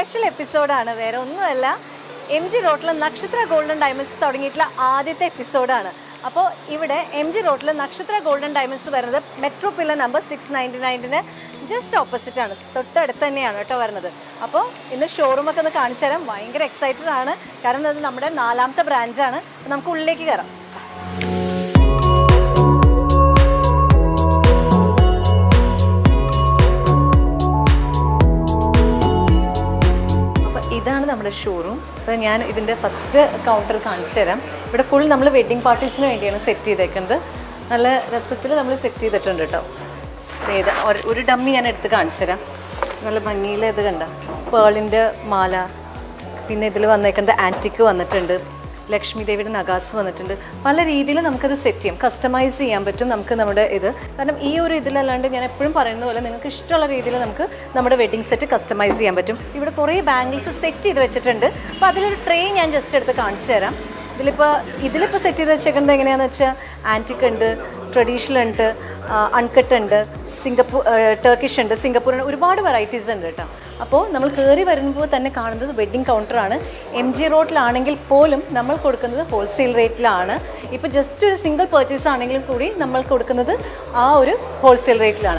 special എപ്പിസോഡാണ് വേറെ ഒന്നുമല്ല എം ജി റോട്ടിൽ നക്ഷത്ര ഗോൾഡൻ ഡയമണ്ട്സ് തുടങ്ങിയിട്ടുള്ള ആദ്യത്തെ എപ്പിസോഡാണ് അപ്പോൾ ഇവിടെ എം ജി റോട്ടിൽ നക്ഷത്ര ഗോൾഡൻ ഡയമണ്ട്സ് വരുന്നത് metro pillar number six ninety നയൻറ്റിന് ജസ്റ്റ് ഓപ്പോസിറ്റ് ആണ് തൊട്ടടുത്ത് തന്നെയാണ് കേട്ടോ വരുന്നത് അപ്പോൾ ഇന്ന് ഷോറൂമൊക്കെ ഒന്ന് കാണിച്ചു തരാം ഭയങ്കര എക്സൈറ്റഡ് ആണ് കാരണം ഇത് നമ്മുടെ നാലാമത്തെ ബ്രാഞ്ചാണ് നമുക്ക് ഉള്ളിലേക്ക് കയറാം അപ്പോൾ ഇതാണ് നമ്മുടെ ഷോറൂം അപ്പോൾ ഞാൻ ഇതിൻ്റെ ഫസ്റ്റ് കൗണ്ടർ കാണിച്ചു തരാം ഇവിടെ ഫുൾ നമ്മൾ വെഡ്ഡിങ് പാർട്ടീസിന് വേണ്ടിയാണ് സെറ്റ് ചെയ്തേക്കുന്നത് നല്ല രസത്തിൽ നമ്മൾ സെറ്റ് ചെയ്തിട്ടുണ്ട് കേട്ടോ ഏത് ഒരു- ഒരു ഡമ്മി ഞാൻ എടുത്ത് കാണിച്ചു തരാം നല്ല ഭംഗിയിൽ ഇത് കണ്ട പേളിൻ്റെ മാല പിന്നെ ഇതിൽ വന്നേക്കുന്നത് ആൻറ്റിക്ക് വന്നിട്ടുണ്ട് ലക്ഷ്മി ദേവിയുടെ നഗാസ് വന്നിട്ടുണ്ട് പല രീതിയിൽ നമുക്കത് സെറ്റ് ചെയ്യാം കസ്റ്റമൈസ് ചെയ്യാൻ പറ്റും നമുക്ക് നമ്മുടെ ഇത് കാരണം ഈ ഒരു ഇതിലല്ലാണ്ട് ഞാൻ എപ്പോഴും പറയുന്ന പോലെ നിങ്ങൾക്ക് ഇഷ്ടമുള്ള രീതിയിൽ നമുക്ക് നമ്മുടെ വെഡ്ഡിംഗ് സെറ്റ് കസ്റ്റമൈസ് ചെയ്യാൻ പറ്റും ഇവിടെ കുറേ ബാംഗിൾസ് സെറ്റ് ചെയ്ത് വെച്ചിട്ടുണ്ട് അപ്പോൾ അതിലൊരു ട്രേ ഞാൻ ജസ്റ്റ് എടുത്ത് കാണിച്ചു തരാം ഇതിലിപ്പോൾ ഇതിലിപ്പോൾ സെറ്റ് ചെയ്ത് വെച്ചേക്കുന്നത് എങ്ങനെയാണെന്ന് വെച്ചാൽ ആൻറ്റിക് ഉണ്ട് ട്രഡീഷണൽ ഉണ്ട് അൺകട്ട് ഉണ്ട് സിംഗപ്പൂർ ടർക്കിഷ് ഉണ്ട് സിംഗപ്പൂർ ഉണ്ട് ഒരുപാട് വെറൈറ്റീസ് ഉണ്ട് കേട്ടോ അപ്പോൾ നമ്മൾ കയറി വരുമ്പോൾ തന്നെ കാണുന്നത് വെഡ്ഡിംഗ് കൗണ്ടറാണ് എം ജി റോഡിലാണെങ്കിൽ പോലും നമ്മൾ കൊടുക്കുന്നത് ഹോൾസെയിൽ റേറ്റിലാണ് ഇപ്പോൾ ജസ്റ്റ് ഒരു സിംഗിൾ പർച്ചേസ് ആണെങ്കിലും കൂടി നമ്മൾ കൊടുക്കുന്നത് ആ ഒരു ഹോൾസെയിൽ റേറ്റിലാണ്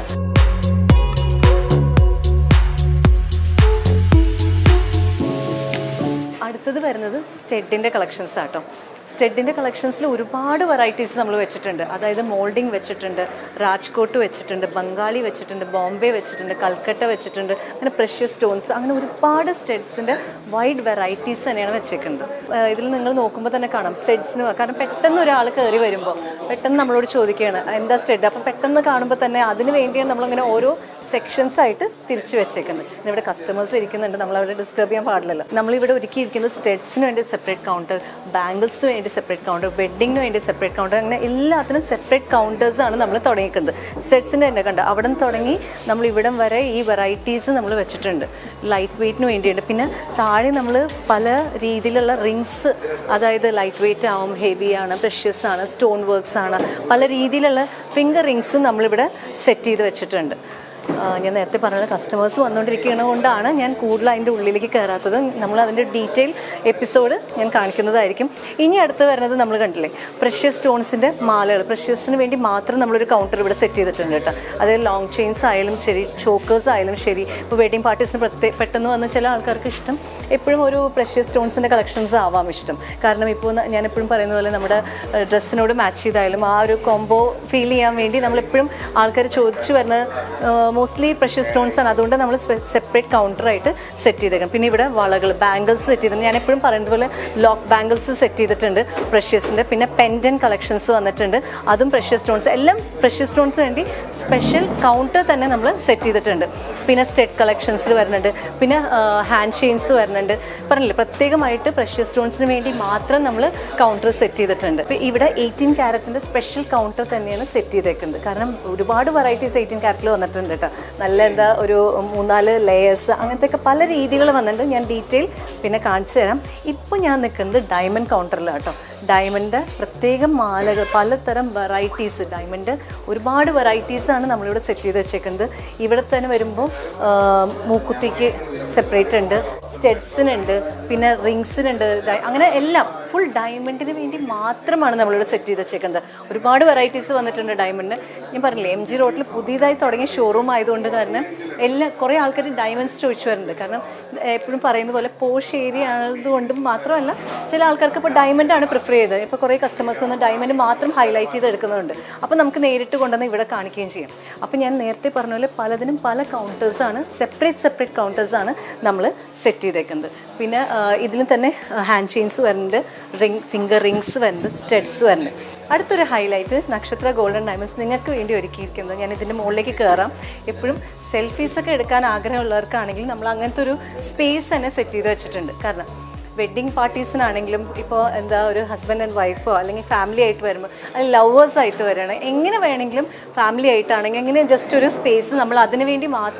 അടുത്തത് വരുന്നത് സ്റ്റെഡിൻ്റെ കളക്ഷൻസ് ആട്ടോ സ്റ്റെഡിൻ്റെ കളക്ഷൻസിൽ ഒരുപാട് വെറൈറ്റീസ് നമ്മൾ വെച്ചിട്ടുണ്ട് അതായത് മോൾഡിംഗ് വെച്ചിട്ടുണ്ട് രാജ്കോട്ട് വെച്ചിട്ടുണ്ട് ബംഗാളി വെച്ചിട്ടുണ്ട് ബോംബെ വെച്ചിട്ടുണ്ട് കൽക്കട്ട വെച്ചിട്ടുണ്ട് അങ്ങനെ പ്രഷ്യസ് സ്റ്റോൺസ് അങ്ങനെ ഒരുപാട് സ്റ്റെഡ്സിൻ്റെ വൈഡ് വെറൈറ്റീസ് തന്നെയാണ് വെച്ചേക്കുന്നത് ഏഹ് ഇതിൽ നിങ്ങൾ നോക്കുമ്പോൾ തന്നെ കാണാം സ്റ്റെഡ്സിന് കാരണം പെട്ടെന്ന് ഒരാൾ കയറി വരുമ്പോൾ പെട്ടെന്ന് നമ്മളോട് ചോദിക്കുകയാണ് എന്താ സ്റ്റെഡ് അപ്പം പെട്ടെന്ന് കാണുമ്പോൾ തന്നെ അതിന് വേണ്ടിയാണ് നമ്മളങ്ങനെ ഓരോ സെക്ഷൻസ് ആയിട്ട് തിരിച്ചു വെച്ചേക്കുന്നത് പിന്നെ ഇവിടെ കസ്റ്റമേഴ്സ് ഇരിക്കുന്നുണ്ട് നമ്മൾ അവരെ ഡിസ്റ്റർബ് ചെയ്യാൻ പാടില്ലല്ലോ നമ്മളിവിടെ ഒരുക്കിയിരിക്കുന്നത് സ്റ്റെഡ്സിന് വേണ്ടി സെപ്പറേറ്റ് കൗണ്ടർ ബാംഗിൾസിന് വേണ്ടി സെപ്പറേറ്റ് കൗണ്ടർ വെഡ്ഡിങ്ങിന് വേണ്ടി സെപ്പറേറ്റ് കൗണ്ടർ അങ്ങനെ എല്ലാത്തിനും സെപ്പറേറ്റ് കൗണ്ടേഴ്സ് ആണ് നമ്മൾ തുടങ്ങിക്കുന്നത് സ്റ്റെഡ്സിൻ്റെ തന്നെ കണ്ട അവിടെ നിന്ന് തുടങ്ങി നമ്മൾ ഇവിടം വരെ ഈ വെറൈറ്റീസ് നമ്മൾ വെച്ചിട്ടുണ്ട് ലൈറ്റ് വെയ്റ്റിന് വേണ്ടിയുണ്ട് പിന്നെ താഴെ നമ്മൾ പല രീതിയിലുള്ള റിങ്സ് അതായത് ലൈറ്റ് വെയ്റ്റ് ആവും ഹെവി ആണ് പ്രഷ്യസ് ആണ് സ്റ്റോൺ വർക്ക്സ് ആണ് പല രീതിയിലുള്ള ഫിംഗർ റിങ്സും നമ്മളിവിടെ സെറ്റ് ചെയ്ത് വെച്ചിട്ടുണ്ട് ആ, ഞാൻ നേരത്തെ പറഞ്ഞത് കസ്റ്റമേഴ്സ് വന്നുകൊണ്ടിരിക്കുന്നത് കൊണ്ടാണ് ഞാൻ കൂടുതൽ അതിൻ്റെ ഉള്ളിലേക്ക് കയറാത്തത് നമ്മൾ അതിൻ്റെ ഡീറ്റെയിൽ എപ്പിസോഡ് ഞാൻ കാണിക്കുന്നതായിരിക്കും ഇനി അടുത്ത് വരുന്നത് നമ്മൾ കണ്ടില്ലേ പ്രഷ്യസ് സ്റ്റോൺസിൻ്റെ മാലകൾ പ്രഷ്യസിന് വേണ്ടി മാത്രം നമ്മളൊരു കൗണ്ടർ ഇവിടെ സെറ്റ് ചെയ്തിട്ടുണ്ട് കേട്ടോ അതായത് ലോങ് ചെയിൻസ് ആയാലും ശരി ചോക്കേഴ്സ് ആയാലും ശരി ഇപ്പോൾ വെഡിങ് പാർട്ടീസിന് പ്രത്യേക പെട്ടെന്ന് വന്ന ചില ആൾക്കാർക്ക് ഇഷ്ടം എപ്പോഴും ഒരു പ്രഷ്യസ് സ്റ്റോൺസിൻ്റെ കളക്ഷൻസ് ആവാം ഇഷ്ടം കാരണം ഇപ്പോൾ ന- ഞാൻ എപ്പോഴും പറയുന്ന പോലെ നമ്മുടെ ഡ്രസ്സിനോട് മാച്ച് ചെയ്തായാലും ആ ഒരു കോംബോ ഫീൽ ചെയ്യാൻ വേണ്ടി നമ്മളെപ്പോഴും ആൾക്കാർ ചോദിച്ചു വരുന്ന മോസ്റ്റ്ലി പ്രഷ്യസ് സ്റ്റോൺസ് ആണ് അതുകൊണ്ട് നമ്മൾ സെപ്പറേറ്റ് കൗണ്ടറായിട്ട് സെറ്റ് ചെയ്തേക്കണം പിന്നെ ഇവിടെ വളകൾ ബാംഗിൾസ് സെറ്റ് ചെയ്തിട്ടുണ്ട് ഞാൻ എപ്പോഴും പറയുന്നത് പോലെ ലോക്ക് ബാംഗിൾസ് സെറ്റ് ചെയ്തിട്ടുണ്ട് പ്രഷ്യസിൻ്റെ പിന്നെ പെൻഡൻ കളക്ഷൻസ് വന്നിട്ടുണ്ട് അതും പ്രഷ്യസ് സ്റ്റോൺസ് എല്ലാം പ്രഷ്യസ് സ്റ്റോൺസ് വേണ്ടി സ്പെഷ്യൽ കൗണ്ടർ തന്നെ നമ്മൾ സെറ്റ് ചെയ്തിട്ടുണ്ട് പിന്നെ സ്റ്റെഡ് കളക്ഷൻസിൽ വരുന്നുണ്ട് പിന്നെ ഹാൻഡ് ചെയിൻസ് വരുന്നുണ്ട് പറഞ്ഞില്ലേ പ്രത്യേകമായിട്ട് പ്രഷ്യസ് സ്റ്റോൺസിന് വേണ്ടി മാത്രം നമ്മൾ കൗണ്ടർ സെറ്റ് ചെയ്തിട്ടുണ്ട് ഇപ്പം ഇവിടെ എയ്റ്റീൻ ക്യാരറ്റിൻ്റെ സ്പെഷ്യൽ കൗണ്ടർ തന്നെയാണ് സെറ്റ് ചെയ്തേക്കുന്നത് കാരണം ഒരുപാട് വെറൈറ്റീസ് എയ്റ്റീൻ ക്യാരറ്റിൽ വന്നിട്ടുണ്ട് കേട്ടോ നല്ല എന്താ ഒരു മൂന്നാല് ലെയേഴ്സ് അങ്ങനത്തെ ഒക്കെ പല രീതികൾ വന്നിട്ടുണ്ട് ഞാൻ ഡീറ്റെയിൽ പിന്നെ കാണിച്ചു തരാം ഇപ്പോൾ ഞാൻ നിൽക്കുന്നത് ഡയമണ്ട് കൗണ്ടറിലാണ് കേട്ടോ ഡയമണ്ട് പ്രത്യേകം മാലകൾ പലതരം വെറൈറ്റീസ് ഡയമണ്ട് ഒരുപാട് വെറൈറ്റീസാണ് നമ്മളിവിടെ സെറ്റ് ചെയ്ത് വെച്ചേക്കുന്നത് ഇവിടെ തന്നെ വരുമ്പോൾ ആ, മൂക്കുത്തിക്ക് സെപ്പറേറ്റ് ഉണ്ട് സ്റ്റെഡ്സിനുണ്ട് പിന്നെ റിങ്സിനുണ്ട് ഡയ- അങ്ങനെ എല്ലാം ഫുൾ ഡയമണ്ടിന് വേണ്ടി മാത്രമാണ് നമ്മളിവിടെ സെറ്റ് ചെയ്ത് വെച്ചേക്കുന്നത് ഒരുപാട് വെറൈറ്റീസ് വന്നിട്ടുണ്ട് ഡയമണ്ടിന് ഞാൻ പറഞ്ഞില്ലേ എം ജി റോഡിൽ പുതിയതായി തുടങ്ങിയ ഷോറൂം ആയതുകൊണ്ട് കാരണം എല്ലാ കുറേ ആൾക്കാർ ഡയമണ്ട്സ് ചോദിച്ചു വരുന്നുണ്ട് കാരണം എപ്പോഴും പറയുന്ന പോലെ പോഷ് ഏരിയ ആയതുകൊണ്ടും മാത്രമല്ല ചില ആൾക്കാർക്ക് ഇപ്പോൾ ഡയമണ്ട് ആണ് പ്രിഫർ ചെയ്തത് ഇപ്പോൾ കുറേ കസ്റ്റമേഴ്സ് ഒന്ന് ഡയമണ്ട് മാത്രം ഹൈലൈറ്റ് ചെയ്ത് എടുക്കുന്നുണ്ട് അപ്പോൾ നമുക്ക് നേരിട്ട് കൊണ്ടുവന്ന് ഇവിടെ കാണിക്കുകയും ചെയ്യും അപ്പോൾ ഞാൻ നേരത്തെ പറഞ്ഞ പോലെ പലതിനും പല കൗണ്ടേഴ്സാണ് സെപ്പറേറ്റ് സെപ്പറേറ്റ് കൗണ്ടേഴ്സാണ് നമ്മൾ സെറ്റ് ചെയ്തേക്കുന്നത് പിന്നെ ഇതിലും തന്നെ ഹാൻഡ് ചെയിൻസ് വരുന്നുണ്ട് റിങ് ഫിംഗർ റിങ്സ് വരുന്നുണ്ട് സ്റ്റെഡ്സ് വരുന്നുണ്ട് അടുത്തൊരു ഹൈലൈറ്റ് നക്ഷത്ര ഗോൾഡൻ ഡയമണ്ട്സ് നിങ്ങൾക്ക് വേണ്ടി ഒരുക്കിയിരിക്കുന്നത് ഞാൻ ഇതിൻ്റെ മുകളിലേക്ക് കയറാം എപ്പോഴും സെൽഫീസൊക്കെ എടുക്കാൻ ആഗ്രഹമുള്ളവർക്കാണെങ്കിൽ നമ്മൾ അങ്ങനത്തെ ഒരു സ്പേസ് തന്നെ സെറ്റ് ചെയ്ത് വെച്ചിട്ടുണ്ട് കാരണം വെഡ്ഡിങ് പാർട്ടീസിനാണെങ്കിലും ഇപ്പോൾ എന്താ ഒരു ഹസ്ബൻഡ് ആൻഡ് വൈഫോ അല്ലെങ്കിൽ ഫാമിലി ആയിട്ട് വരുമ്പോൾ അല്ലെങ്കിൽ ലവേഴ്സ് ആയിട്ട് വരികയാണ് എങ്ങനെ വേണമെങ്കിലും ഫാമിലി ആയിട്ടാണെങ്കിൽ എങ്ങനെ ജസ്റ്റ് ഒരു സ്പേസ് നമ്മൾ അതിന് വേണ്ടി മാത്രം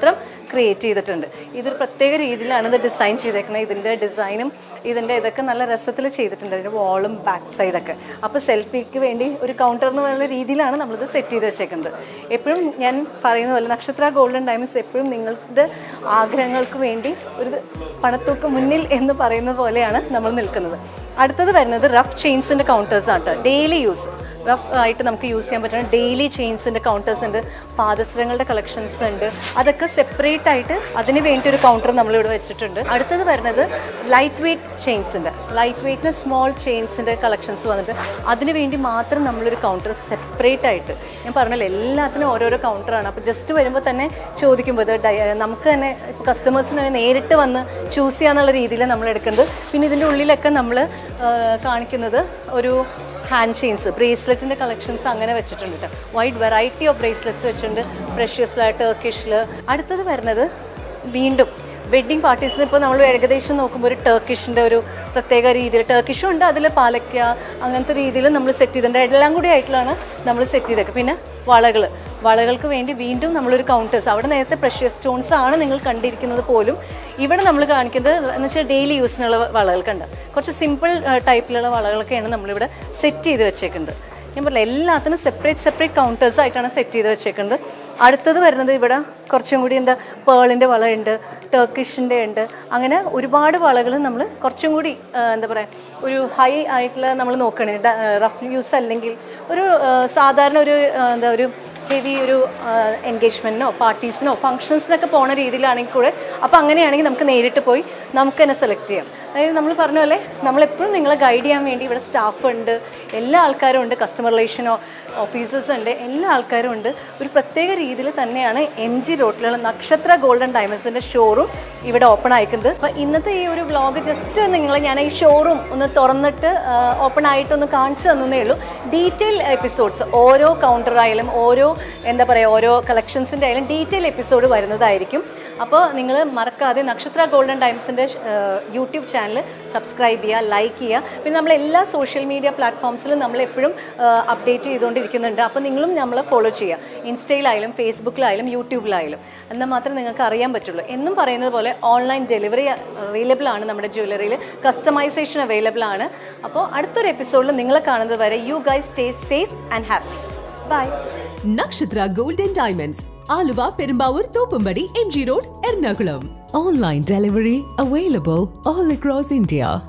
ക്രിയേറ്റ് ചെയ്തിട്ടുണ്ട് ഇതൊരു പ്രത്യേക രീതിയിലാണ് ഇത് ഡിസൈൻ ചെയ്തേക്കുന്നത് ഇതിൻ്റെ ഡിസൈനും ഇതിൻ്റെ ഇതൊക്കെ നല്ല രസത്തിൽ ചെയ്തിട്ടുണ്ട് ഇതിൻ്റെ വാളും ബാക്ക് സൈഡൊക്കെ അപ്പോൾ സെൽഫിക്ക് വേണ്ടി ഒരു കൗണ്ടർ എന്ന് പറയുന്ന രീതിയിലാണ് നമ്മളിത് സെറ്റ് ചെയ്ത് വെച്ചേക്കുന്നത് എപ്പോഴും ഞാൻ പറയുന്ന പോലെ നക്ഷത്ര ഗോൾഡൻ ഡയമണ്ട്സ് എപ്പോഴും നിങ്ങളുടെ ആഗ്രഹങ്ങൾക്ക് വേണ്ടി ഒരു പണത്തൂക്ക് മുന്നിൽ എന്ന് പറയുന്ന പോലെയാണ് നമ്മൾ നിൽക്കുന്നത് അടുത്തത് വരുന്നത് റഫ് ചെയിൻസിൻ്റെ കൗണ്ടേഴ്സ് ആണ് കേട്ടോ ഡെയിലി യൂസ് റഫ് ആയിട്ട് നമുക്ക് യൂസ് ചെയ്യാൻ പറ്റുന്ന ഡെയിലി ചെയിൻസിൻ്റെ കൗണ്ടേഴ്സ് ഉണ്ട് പാദസരങ്ങളുടെ കളക്ഷൻസ് ഉണ്ട് അതൊക്കെ സെപ്പറേറ്റ് ആയിട്ട് അതിന് വേണ്ടി ഒരു കൗണ്ടർ നമ്മളിവിടെ വെച്ചിട്ടുണ്ട് അടുത്തത് വരുന്നത് ലൈറ്റ് വെയ്റ്റ് ചെയിൻസിൻ്റെ ലൈറ്റ് വെയ്റ്റിന് സ്മോൾ ചെയിൻസിൻ്റെ കളക്ഷൻസ് വന്നിട്ട് അതിന് വേണ്ടി മാത്രം നമ്മളൊരു കൗണ്ടർ സെപ്പറേറ്റ് ആയിട്ട് ഞാൻ പറഞ്ഞല്ലോ എല്ലാത്തിനും ഓരോരോ കൗണ്ടറാണ് അപ്പോൾ ജസ്റ്റ് വരുമ്പോൾ തന്നെ ചോദിക്കുമ്പോൾ ഇത് ഡയ- നമുക്ക് തന്നെ കസ്റ്റമേഴ്സിന് തന്നെ നേരിട്ട് വന്ന് ചൂസ് ചെയ്യാന്നുള്ള രീതിയിൽ നമ്മൾ എടുക്കുന്നത് പിന്നെ ഇതിൻ്റെ ഉള്ളിലൊക്കെ നമ്മൾ കാണിക്കുന്നത് ഒരു ഹാൻഡ് ചെയിൻസ് ബ്രേസ്ലെറ്റിൻ്റെ കളക്ഷൻസ് അങ്ങനെ വെച്ചിട്ടുണ്ട് കേട്ടോ വൈഡ് വെറൈറ്റി ഓഫ് ബ്രേസ്ലെറ്റ്സ് വെച്ചിട്ടുണ്ട് പ്രഷ്യസിൽ ടർക്കിഷിൽ അടുത്തത് വരുന്നത് വീണ്ടും വെഡ്ഡിങ് പാർട്ടീസിന് ഇപ്പോൾ നമ്മൾ ഏകദേശം നോക്കുമ്പോൾ ഒരു ടർക്കിഷിൻ്റെ ഒരു പ്രത്യേക രീതിയിൽ ടർക്കിഷും ഉണ്ട് അതിൽ പാലക്ക അങ്ങനത്തെ രീതിയിൽ നമ്മൾ സെറ്റ് ചെയ്തിട്ടുണ്ട് എല്ലാം കൂടി ആയിട്ടുള്ളതാണ് നമ്മൾ സെറ്റ് ചെയ്തേക്കുക പിന്നെ വളകൾ വളകൾക്ക് വേണ്ടി വീണ്ടും നമ്മളൊരു കൗണ്ടേഴ്സ് അവിടെ നേരത്തെ പ്രഷ്യസ് സ്റ്റോൺസ് ആണ് നിങ്ങൾ കണ്ടിരിക്കുന്നത് പോലും ഇവിടെ നമ്മൾ കാണിക്കുന്നത് എന്ന് വെച്ചാൽ ഡെയിലി യൂസിനുള്ള വളകൾ കണ്ട് കുറച്ച് സിമ്പിൾ ടൈപ്പിലുള്ള വളകളൊക്കെയാണ് നമ്മളിവിടെ സെറ്റ് ചെയ്ത് വെച്ചേക്കുന്നത് ഞാൻ പറഞ്ഞില്ല എല്ലാത്തിനും സെപ്പറേറ്റ് സെപ്പറേറ്റ് കൗണ്ടേഴ്സ് ആയിട്ടാണ് സെറ്റ് ചെയ്ത് വെച്ചേക്കുന്നത് അടുത്തത് വരുന്നത് ഇവിടെ കുറച്ചും കൂടി എന്താ പേളിൻ്റെ വളയുണ്ട് ടർക്കിഷിൻ്റെ ഉണ്ട് അങ്ങനെ ഒരുപാട് വളകൾ നമ്മൾ കുറച്ചും കൂടി ആ, എന്താ പറയുക ഒരു ഹൈ ആയിട്ടുള്ള നമ്മൾ നോക്കുകയാണെങ്കിൽ റഫ് യൂസ് അല്ലെങ്കിൽ ഒരു ആ, സാധാരണ ഒരു ആ, എന്താ ഒരു ഹെവി ഒരു എൻഗേജ്മെൻറ്റിനോ പാർട്ടീസിനോ ഫംഗ്ഷൻസിനൊക്കെ പോണ രീതിയിലാണെങ്കിൽ കൂടെ അപ്പോൾ അങ്ങനെയാണെങ്കിൽ നമുക്ക് നേരിട്ട് പോയി നമുക്ക് തന്നെ സെലക്ട് ചെയ്യാം അതായത് നമ്മൾ പറഞ്ഞ പോലെ നമ്മളെപ്പോഴും നിങ്ങളെ ഗൈഡ് ചെയ്യാൻ വേണ്ടി ഇവിടെ സ്റ്റാഫ് ഉണ്ട് എല്ലാ ആൾക്കാരും ഉണ്ട് കസ്റ്റമർ റിലേഷനോ ഓഫീസേഴ്സ് ഉണ്ട് എല്ലാ ആൾക്കാരും ഉണ്ട് ഒരു പ്രത്യേക രീതിയിൽ തന്നെയാണ് എം ജി റോട്ടിലുള്ള നക്ഷത്ര ഗോൾഡൻ ഡയമണ്ട്സിൻ്റെ ഷോറൂം ഇവിടെ ഓപ്പൺ ആയിക്കുന്നത് അപ്പോൾ ഇന്നത്തെ ഈ ഒരു വ്ളോഗ് ജസ്റ്റ് നിങ്ങളെ ഞാൻ ഈ ഷോറൂം ഒന്ന് തുറന്നിട്ട് ഓപ്പൺ ആയിട്ടൊന്ന് കാണിച്ചു തന്നേ ഉള്ളൂ ഡീറ്റെയിൽ എപ്പിസോഡ്സ് ഓരോ കൗണ്ടറായാലും ഓരോ എന്താ പറയുക ഓരോ കളക്ഷൻസിൻ്റെ ആയാലും ഡീറ്റെയിൽ എപ്പിസോഡ് വരുന്നതായിരിക്കും അപ്പോൾ നിങ്ങൾ മറക്കാതെ നക്ഷത്ര ഗോൾഡൻ ടൈംസിൻ്റെ യൂട്യൂബ് ചാനൽ സബ്സ്ക്രൈബ് ചെയ്യുക ലൈക്ക് ചെയ്യുക പിന്നെ നമ്മൾ എല്ലാ സോഷ്യൽ മീഡിയ പ്ലാറ്റ്ഫോംസിലും നമ്മൾ എപ്പോഴും അപ്ഡേറ്റ് ചെയ്തുകൊണ്ടിരിക്കുന്നുണ്ട് അപ്പോൾ നിങ്ങളും നമ്മളെ ഫോളോ ചെയ്യുക ഇൻസ്റ്റയിലായാലും ഫേസ്ബുക്കിലായാലും യൂട്യൂബിലായാലും എന്നാൽ മാത്രമേ നിങ്ങൾക്ക് അറിയാൻ പറ്റുള്ളൂ എന്നും പറയുന്നത് പോലെ ഓൺലൈൻ ഡെലിവറി അവൈലബിൾ ആണ് നമ്മുടെ ജ്വല്ലറിയിൽ കസ്റ്റമൈസേഷൻ അവൈലബിൾ ആണ് അപ്പോൾ അടുത്തൊരു എപ്പിസോഡിൽ നിങ്ങളെ കാണുന്നത് വരെ you guys stay safe and happy bye Nakshatra golden diamonds Aluva Perumbavoor Thoppumpady M G road Ernakulam online delivery available all across India